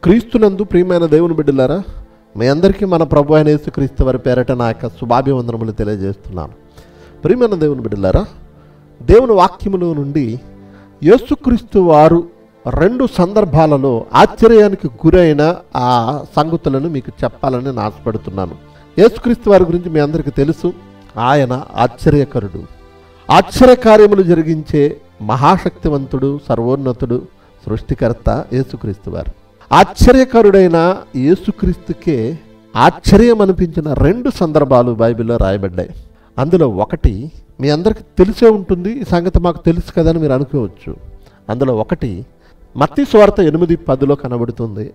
క్రీస్తునందు ప్రియమైన దేవుని బిడ్డలారా మీ అందరికీ మన ప్రభు అయిన యేసుక్రీస్తు వారి పేరట నా యొక్క శుభాభివందనములు తెలియజేస్తున్నాను ప్రియమైన దేవుని బిడ్డలారా దేవుని వాక్యములో నుండి యేసుక్రీస్తు వారు రెండు సందర్భాలలో ఆశ్చర్యానికి గురైన ఆ సంగతులను మీకు చెప్పాలని నేను ఆశపడుతున్నాను యేసుక్రీస్తు వారి గురించి మీ అందరికీ తెలుసు ఆయన ఆశ్చర్యకరుడు ఆశ్చర్యకార్యములు జరిగించే మహాశక్తివంతుడు సర్వోన్నతుడు సృష్టికర్త యేసుక్రీస్తు వారు ఆశ్చర్యకరుడైన యేసుక్రీస్తుకే ఆశ్చర్యం అనిపించిన రెండు సందర్భాలు బైబిల్లో రాయబడ్డాయి అందులో ఒకటి మీ అందరికీ తెలిసే ఉంటుంది ఈ సంగతి మాకు తెలుసు కదా అని మీరు అనుకోవచ్చు అందులో ఒకటి మత్తి స్వార్థ ఎనిమిది పదిలో కనబడుతుంది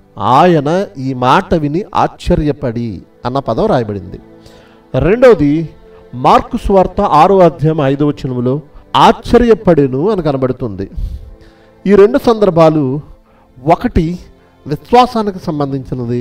ఆయన ఈ మాట విని ఆశ్చర్యపడి అన్న పదం రాయబడింది రెండవది మార్కు స్వార్థ ఆరో అధ్యాయం ఐదవ వచనములో ఆశ్చర్యపడెను అని కనబడుతుంది ఈ రెండు సందర్భాలు ఒకటి విశ్వాసానికి సంబంధించినది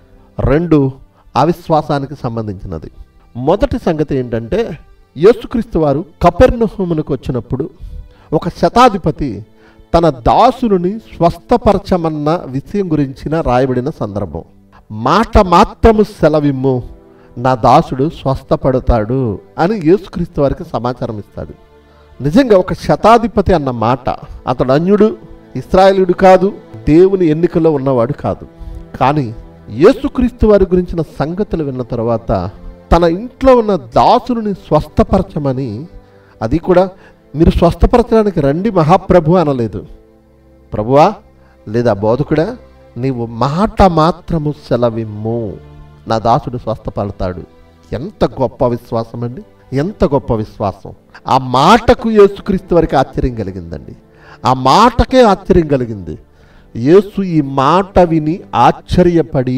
రెండు అవిశ్వాసానికి సంబంధించినది మొదటి సంగతి ఏంటంటే యేసుక్రీస్తు వారు కపెర్నహూమునకు వచ్చినప్పుడు ఒక శతాధిపతి తన దాసుని స్వస్థపరచమన్న విషయం గురించిన రాయబడిన సందర్భం మాట మాత్రము సెలవిమ్ము నా దాసుడు స్వస్థపడతాడు అని యేసుక్రీస్తు వారికి సమాచారం ఇస్తాడు నిజంగా ఒక శతాధిపతి అన్న మాట అతడు అన్యుడు ఇస్రాయేలుడు కాదు దేవుని ఎన్నికలో ఉన్నవాడు కాదు కానీ యేసుక్రీస్తు వారి గురించిన సంగతులు విన్న తర్వాత తన ఇంట్లో ఉన్న దాసుని స్వస్థపరచమని అది కూడా మీరు స్వస్థపరచడానికి రండి మహాప్రభు అనలేదు ప్రభువా లేదా బోధకుడా నీవు మాట మాత్రము సెలవిమ్ము నా దాసుడు స్వస్థపడతాడు ఎంత గొప్ప విశ్వాసం అండి ఎంత గొప్ప విశ్వాసం ఆ మాటకు యేసుక్రీస్తు వారికి ఆశ్చర్యం కలిగిందండి ఆ మాటకే ఆశ్చర్యం కలిగింది యేసు ఈ మాట విని ఆశ్చర్యపడి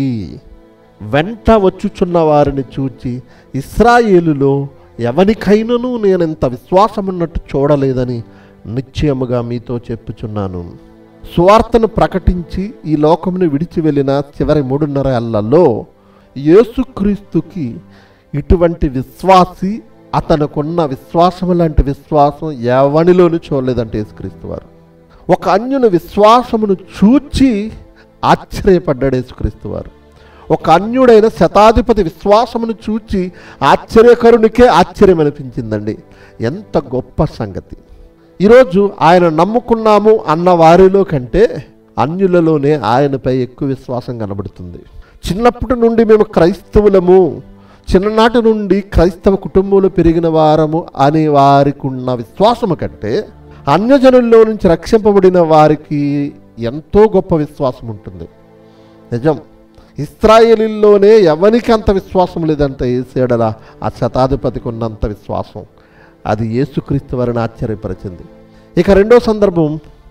వెంట వచ్చుచున్న వారిని చూచి ఇస్రాయేలులో ఎవనికైనను నేను ఇంత విశ్వాసం ఉన్నట్టు చూడలేదని నిశ్చయముగా మీతో చెప్పుచున్నాను సువార్తను ప్రకటించి ఈ లోకమును విడిచి వెళ్ళిన చివరి మూడున్నర ఏళ్లలో యేసుక్రీస్తుకి ఇటువంటి విశ్వాసి అతనుకున్న విశ్వాసము లాంటి విశ్వాసం ఎవనిలోనూ చూడలేదంటే యేసుక్రీస్తు వారు ఒక అన్యుని విశ్వాసమును చూచి ఆశ్చర్యపడ్డాడు యేసుక్రీస్తు వారు ఒక అన్యుడైన శతాధిపతి విశ్వాసమును చూచి ఆశ్చర్యకరునికే ఆశ్చర్యం అనిపించిందండి ఎంత గొప్ప సంగతి ఈరోజు ఆయన నమ్ముకున్నాము అన్న వారిలో కంటే అన్యులలోనే ఆయనపై ఎక్కువ విశ్వాసం కనబడుతుంది చిన్నప్పటి నుండి మేము క్రైస్తవులము చిన్ననాటి నుండి క్రైస్తవ కుటుంబంలో పెరిగిన వారము అనే వారికి ఉన్న విశ్వాసము కంటే అన్యజనుల్లో నుంచి రక్షింపబడిన వారికి ఎంతో గొప్ప విశ్వాసం ఉంటుంది నిజం ఇస్రాయేలీల్లోనే ఎవరికి అంత విశ్వాసం లేదంత ఏసేడల ఆ శతాధిపతికి ఉన్నంత విశ్వాసం అది యేసుక్రీస్తు వారిని ఆశ్చర్యపరిచింది ఇక రెండో సందర్భం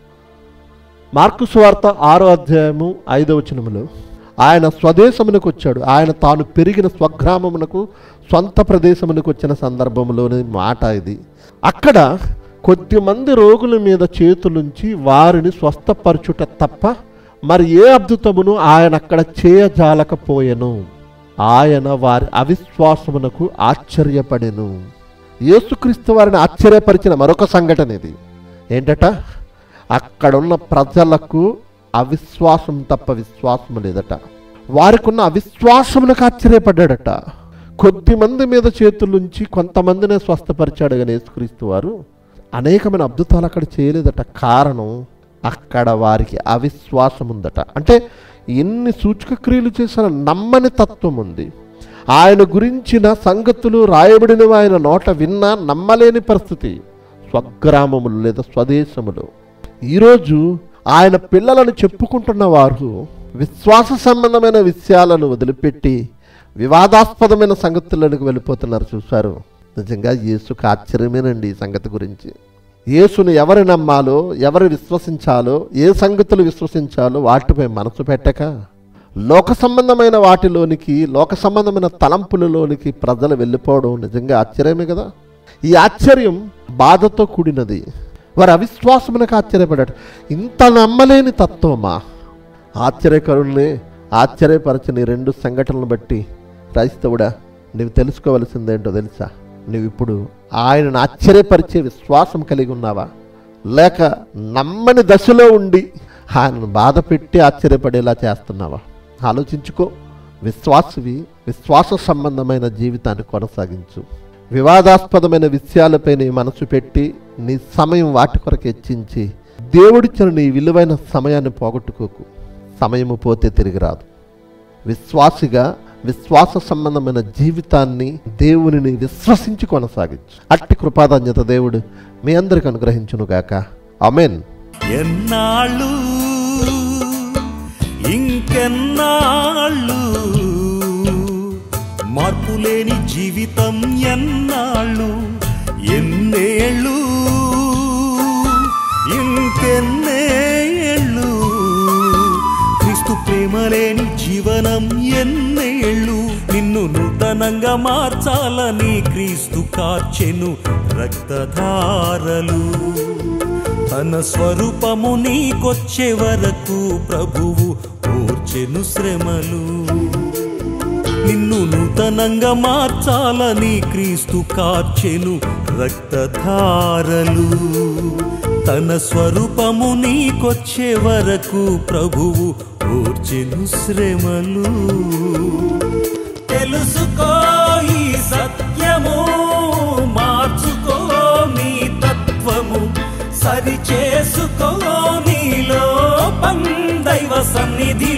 మార్కు స్వార్త ఆరో అధ్యాయము ఐదవ వచనములో ఆయన స్వదేశమునకు వచ్చాడు ఆయన తాను పెరిగిన స్వగ్రామమునకు స్వంత ప్రదేశమునకు వచ్చిన సందర్భంలోని మాట ఇది అక్కడ కొద్దిమంది రోగుల మీద చేతులుంచి వారిని స్వస్థపరచుట తప్ప మరి ఏ అద్భుతమును ఆయన అక్కడ చేయజాలకపోయెను ఆయన వారి అవిశ్వాసమునకు ఆశ్చర్యపడెను యేసుక్రీస్తు వారిని ఆశ్చర్యపరిచిన మరొక సంఘటన ఇది ఏంటట అక్కడున్న ప్రజలకు అవిశ్వాసం తప్ప విశ్వాసం లేదట వారికి ఉన్న అవిశ్వాసమునకు ఆశ్చర్యపడ్డాడట కొద్ది మంది మీద చేతులుంచి కొంతమందినే స్వస్థపరిచాడు కానీ యేసుక్రీస్తు వారు అనేకమైన అద్భుతాలు అక్కడ చేయలేదట కారణం అక్కడ వారికి అవిశ్వాసం ఉందట అంటే ఎన్ని సూచక క్రియలు చేసిన నమ్మని తత్వం ఉంది ఆయన గురించిన సంగతులు రాయబడినవి ఆయన నోట విన్నా నమ్మలేని పరిస్థితి స్వగ్రామములు లేదా స్వదేశములు ఈరోజు ఆయన పిల్లలను చెప్పుకుంటున్న వారు విశ్వాస సంబంధమైన విషయాలను వదిలిపెట్టి వివాదాస్పదమైన సంగతులకు వెళ్ళిపోతున్నారు చూశారు నిజంగా యేసుకు ఆశ్చర్యమేనండి ఈ సంగతి గురించి యేసును ఎవరు నమ్మాలో ఎవరు విశ్వసించాలో ఏ సంగతులు విశ్వసించాలో వాటిపై మనసు పెట్టక లోక సంబంధమైన వాటిలోనికి లోక సంబంధమైన తలంపులలోనికి ప్రజలు వెళ్ళిపోవడం నిజంగా ఆశ్చర్యమే కదా ఈ ఆశ్చర్యం బాధతో కూడినది వారి అవిశ్వాసమునకు ఆశ్చర్యపడ్డాడు ఇంత నమ్మలేని తత్వమా ఆశ్చర్యకరుల్ని ఆశ్చర్యపరచని రెండు సంఘటనలను బట్టి క్రైస్తవుడా నీవు తెలుసుకోవలసిందేంటో తెలుసా నువ్వు ఇప్పుడు ఆయనను ఆశ్చర్యపరిచే విశ్వాసం కలిగి ఉన్నావా లేక నమ్మని దశలో ఉండి ఆయనను బాధ పెట్టి ఆశ్చర్యపడేలా చేస్తున్నావా ఆలోచించుకో విశ్వాసవి విశ్వాస సంబంధమైన జీవితాన్ని కొనసాగించు వివాదాస్పదమైన విషయాలపై నీ మనసు పెట్టి నీ సమయం వాటి కొరకు హెచ్చించి దేవుడిచ్చిన నీ విలువైన సమయాన్ని పోగొట్టుకోకు సమయము పోతే తిరిగి రాదు విశ్వాసిగా విశ్వాస సంబంధమైన జీవితాన్ని దేవునిని విశ్వసించి కొనసాగించు అట్టి కృపాధన్యత దేవుడు మీ అందరికి అనుగ్రహించునుగాక అమెన్ ఎన్నాళ్ళు ఇంకెన్నాళ్ళు మార్పులేని జీవితం ఎన్నాళ్ళు ఎన్నేళ్ళు ఇంకెన్నేళ్ళు క్రీస్తు ప్రేమలేని జీవనం ఎన్నేళ్ళు నిన్ను నూతనంగా మార్చాలని క్రీస్తు కార్చెను రక్తధారలు తన స్వరూపము నీకొచ్చే వరకు ప్రభువు ఓర్చెను శ్రమలు నిన్ను నూతనంగా మార్చాలని క్రీస్తు కార్చెను రక్తధారలు తన స్వరూపము నీకొచ్చే వరకు ప్రభువు ఓర్చెను శ్రమలు తెలుసుకో ఈ సత్యము మార్చుకో నీ తత్వము సరి చేసుకో నీలో దైవ సన్నిధి